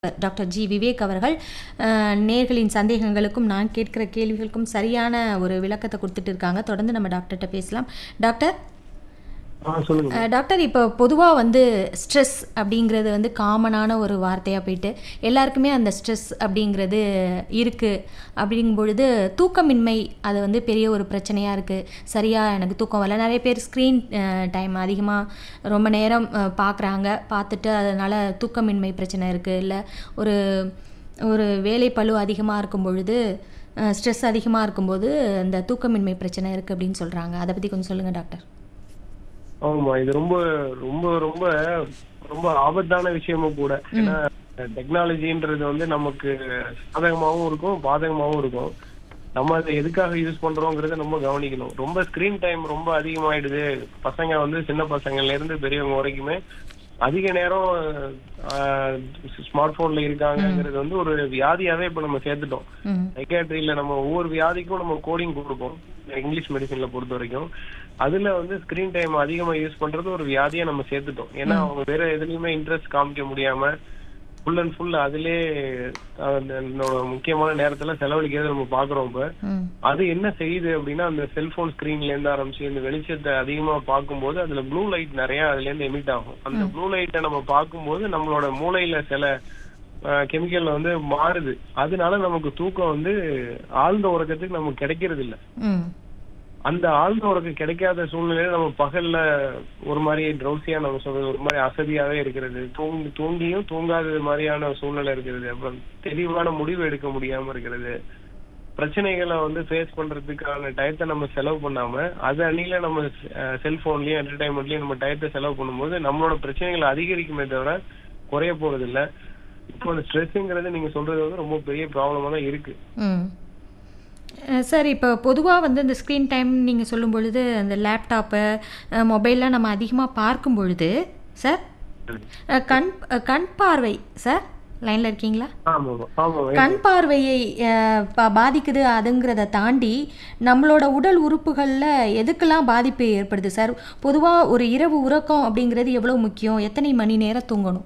Doctor G Vivek அவர்கள் அஹ், நேயர்களின் சந்தேகங்களுக்கும் நான் கேட்கிற கேள்விகளுக்கும் சரியான ஒரு விளக்கத்தை கொடுத்துட்டு இருக்காங்க தொடர்ந்து நம்ம டாக்டர்கிட்ட பேசலாம் டாக்டர் ஆ சொல்லுங்க அஹ், டாக்டர் இப்போ பொதுவாக வந்து ஸ்ட்ரெஸ் அப்படிங்கிறது வந்து காமனான ஒரு வார்த்தையாக போயிட்டு எல்லாருக்குமே அந்த ஸ்ட்ரெஸ் அப்படிங்கிறது இருக்குது அப்படிங்கும் பொழுது தூக்கமின்மை அது வந்து பெரிய ஒரு பிரச்சனையாக இருக்குது சரியாக எனக்கு தூக்கம் வரல நிறைய பேர் ஸ்க்ரீன் டைம் அதிகமாக ரொம்ப நேரம் பார்க்குறாங்க பார்த்துட்டு அதனால் தூக்கமின்மை பிரச்சனை இருக்குது இல்லை ஒரு ஒரு வேலை பளு அதிகமாக இருக்கும் பொழுது ஸ்ட்ரெஸ் அதிகமாக இருக்கும்போது அந்த தூக்கமின்மை பிரச்சனை இருக்குது அப்படின்னு சொல்கிறாங்க அதை பற்றி கொஞ்சம் சொல்லுங்கள் டாக்டர் ஆமா இது ரொம்ப ரொம்ப ரொம்ப ரொம்ப ஆபத்தான விஷயமும் கூட ஏன்னா டெக்னாலஜின்றது வந்து நமக்கு சாதகமாவும் இருக்கும் பாதகமாவும் இருக்கும் நம்ம அதை எதுக்காக யூஸ் பண்றோங்கிறத நம்ம கவனிக்கணும் ரொம்ப ஸ்கிரீன் டைம் ரொம்ப அதிகமாயிடுது பசங்க வந்து சின்ன பசங்கள்ல இருந்து பெரியவங்க வரைக்குமே அதிக நேரம் ஸ்மார்ட் போன்ல இருக்காங்கங்கிறது வந்து ஒரு வியாதியாவே இப்ப நம்ம சேர்த்துட்டோம் ம் சைக்காட்ரியில நம்ம ஒவ்வொரு வியாதிக்கும் நம்ம கோடிங் கொடுப்போம் இங்கிலீஷ் மெடிசன்ல பொறுத்த வரைக்கும் அதுல வந்து ஸ்கிரீன் டைம் அதிகமா யூஸ் பண்றது ஒரு வியாதியா நம்ம சேர்த்துட்டோம் ஏன்னா அவங்க வேற எதுலயுமே இன்ட்ரெஸ்ட் காமிக்க முடியாம ஃபுல் அண்ட் ஃபுல் அதிலே அஹ், என்னோட முக்கியமான நேரத்துல செலவழிக்கிறத நம்ம பாக்குறோம் இப்ப ம் அது என்ன செய்யுது அப்படின்னா அந்த செல்போன் ஸ்கிரீன்ல இருந்து ஆரம்பிச்சு இந்த வெளிச்சத்தை அதிகமா பார்க்கும்போது அதுல ப்ளூ லைட் நிறைய அதுல இருந்து எமிட் ஆகும் அந்த ப்ளூ லைட்டை நம்ம பார்க்கும்போது நம்மளோட மூளையில சில கெமிக்கல் வந்து மாறுது அதனால நமக்கு தூக்கம் வந்து ஆழ்ந்த உறக்கத்துக்கு நமக்கு கிடைக்கிறது இல்ல ம் அந்த ஆழ்ந்த உறக்கம் கிடைக்காத சூழ்நிலையில நம்ம பகல்ல ஒரு மாதிரி ட்ரௌசியா நம்ம சொல்றது ஒரு மாதிரி அசதியாவே இருக்கிறது தூங்கி தூங்கியும் தூங்காதது மாதிரியான சூழ்நிலை இருக்கிறது அப்புறம் தெளிவான முடிவு எடுக்க முடியாம இருக்கிறது பிரச்சனைகளை வந்து ஃபேஸ் பண்றதுக்கான டயத்தை நம்ம செலவு பண்ணாம அது அன்னில நம்ம செல்போன்லயும் என்டர்டைன்மெண்ட்லயும் நம்ம டயத்தை செலவு பண்ணும்போது நம்மளோட பிரச்சனைகள் அதிகரிக்குமே தவிர குறைய போறது இல்ல இப்போ அந்த ஸ்ட்ரெஸ்ங்கிறது நீங்க சொல்றது வந்து ரொம்ப பெரிய ப்ராப்ளமா தான் இருக்கு ம் அஹ் சார் இப்போ பொதுவாக வந்து இந்த ஸ்க்ரீன் டைம் நீங்கள் சொல்லும் பொழுது அந்த லேப்டாப்பு மொபைல்லாம் நம்ம அதிகமாக பார்க்கும் பொழுது சார் அஹ் கண் அஹ் கண் பார்வை சார் லைனில் இருக்கீங்களா ஆமா ஆமா கண் பார்வையை அஹ், பா- பாதிக்குது அதுங்கிறத தாண்டி நம்மளோட உடல் உறுப்புகளில் எதுக்கெல்லாம் பாதிப்பு ஏற்படுது சார் பொதுவாக ஒரு இரவு உறக்கம் அப்படிங்கிறது எவ்வளோ முக்கியம் எத்தனை மணி நேரம் தூங்கணும்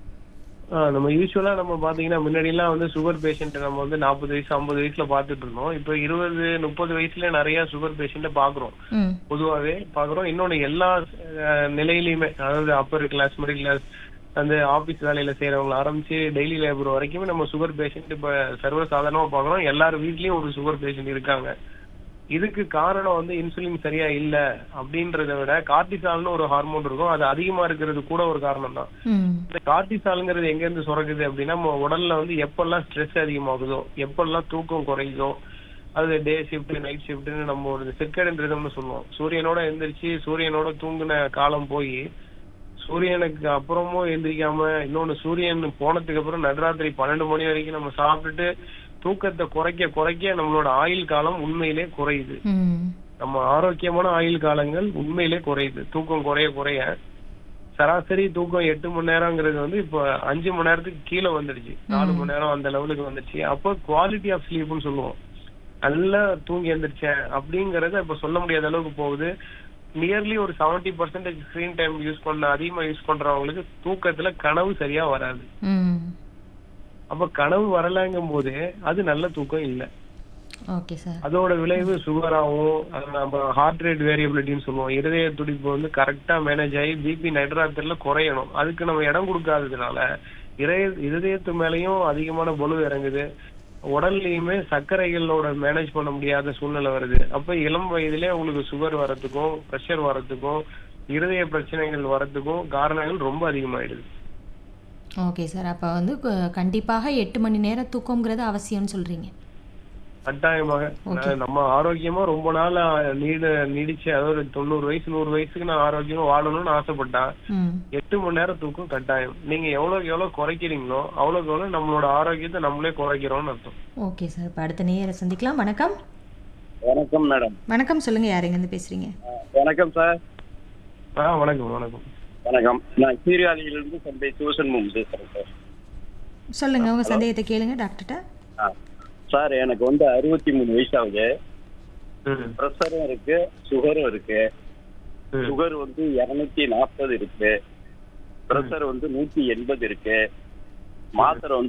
ஆ, நம்ம யூஸ்வலா நம்ம பாத்தீங்கன்னா முன்னாடி எல்லாம் வந்து சுகர் பேஷண்ட் நம்ம வந்து நாற்பது வயசு ஐம்பது வயசுல பாத்துட்டு இருந்தோம் இப்போ இருபது முப்பது வயசுல நிறைய சுகர் பேஷண்ட பாக்குறோம் ம் பொதுவாவே பாக்குறோம் இன்னொன்னு எல்லா அஹ், நிலையிலயுமே அதாவது அப்பர் கிளாஸ் மிடில் கிளாஸ் அந்த ஆபீஸ் வேலையில செய்யறவங்க ஆரம்பிச்சு டெய்லி லேபர் வரைக்குமே நம்ம சுகர் பேஷண்ட் இப்ப சர்வசாதாரணமா பாக்குறோம் எல்லார் வீட்லயும் ஒரு சுகர் பேஷண்ட் இருக்காங்க இதுக்கு காரணம் வந்து இன்சுலின் சரியா இல்ல அப்படின்றத விட கார்டிசால்னு ஒரு ஹார்மோன் இருக்கும் அது அதிகமா இருக்கிறது கூட ஒரு காரணம் தான் ம் இந்த கார்டிசால்ங்கிறது எங்க இருந்து சுரக்குது அப்படின்னா நம்ம உடல்ல வந்து எப்பெல்லாம் ஸ்ட்ரெஸ் அதிகமாகுதோ எப்பெல்லாம் தூக்கம் குறையுதோ அது டே ஷிஃப்ட் நைட் ஷிஃப்ட்னு நம்ம ஒரு சிற்கடன் ரிதம்னு சொல்லுவோம் சூரியனோட எந்திரிச்சு சூரியனோட தூங்குன காலம் போய் சூரியனுக்கு அப்புறமும் எந்திரிக்காம இன்னொன்னு சூரியன் போனதுக்கு அப்புறம் நடுராத்திரி பன்னெண்டு மணி வரைக்கும் நம்ம சாப்பிட்டுட்டு தூக்கத்தை குறைக்க குறைக்க நம்மளோட ஆயுள் காலம் உண்மையிலே குறையுது ம் நம்ம ஆரோக்கியமான ஆயுள் காலங்கள் உண்மையிலே குறையுது தூக்கம் குறைய குறைய சராசரி தூக்கம் எட்டு மணி நேரங்கிறது வந்து இப்போ அஞ்சு மணி நேரத்துக்கு கீழே வந்துடுச்சு நாலு மணி நேரம் அந்த லெவலுக்கு வந்துடுச்சு அப்போ குவாலிட்டி ஆஃப் ஸ்லீப்னு சொல்லுவோம் நல்லா தூங்கி எந்திரிச்சேன் அப்படிங்கறத இப்ப சொல்ல முடியாத அளவுக்கு போகுது நியர்லி ஒரு seventy percentage screen time use பண்ண அதிகமா யூஸ் பண்றவங்களுக்கு தூக்கத்துல கனவு சரியா வராது ம் அப்ப கனவு வரலங்கும் போது அது நல்ல தூக்கம் இல்லை ஓகே சார் அதோட விளைவு சுகராகவும் நம்ம ஹார்ட் ரேட் வேரியபிலிட்டின்னு சொல்லுவோம் இருதய துடிப்பு வந்து கரெக்டா மேனேஜ் ஆகி பிபி நைட்ராத்திரில குறையணும் அதுக்கு நம்ம இடம் கொடுக்காததுனால இதய இருதயத்து மேலயும் அதிகமான பலு இறங்குது உடல்லையுமே சர்க்கரைகளோட மேனேஜ் பண்ண முடியாத சூழ்நிலை வருது அப்ப இளம் வயதிலே உங்களுக்கு சுகர் வரதுக்கும் பிரஷர் வரதுக்கும் இருதய பிரச்சனைகள் வரதுக்கும் காரணங்கள் ரொம்ப அதிகமாயிடுது ஓகே சார் அப்போ வந்து கு- கண்டிப்பாக எட்டு மணி நேரம் தூக்கங்கிறது அவசியம்னு சொல்கிறீங்க கட்டாயமாக நான் நம்ம ஆரோக்கியமா ரொம்ப நாள் நீட நீடிச்சு அதாவது தொண்ணூறு வயசு நூறு வயசுக்கு நான் ஆரோக்கியமா வாழணும்னு ஆசைப்பட்டேன் ம் எட்டு மணி நேரம் தூக்கம் கட்டாயம் நீங்க எவ்வளவுக்கு எவ்வளவு குறைக்கிறீங்களோ அவ்வளவுக்கு எவ்வளவு நம்மளோட ஆரோக்கியத்தை நம்மளே குறைக்கிறோம்னு அர்த்தம் ஓகே சார் இப்போ அடுத்த நேயரை சந்திக்கலாம் வணக்கம் வணக்கம் மேடம் வணக்கம் சொல்லுங்கள் யாருங்கேருந்து பேசுகிறீங்க வணக்கம் சார் ஆ வணக்கம் வணக்கம் வணக்கம் நான் சீர்காழியிலிருந்து சந்தை சூசன் மும் பேசுறேன் சார் சொல்லுங்கள் உங்கள் சந்தேகத்தை கேளுங்க டாக்டர்கிட்ட ஆ. சார் எனக்கு வந்து அறுபத்தி மூணு வயசாகுது ம், ப்ரெஷரும் இருக்கு சுகரும் இருக்கு ம், சுகர் வந்து இருநூத்தி நாற்பது இருக்கு ப்ரெஷர் வந்து நூத்தி எண்பது இருக்கு மாத்திரை வந்து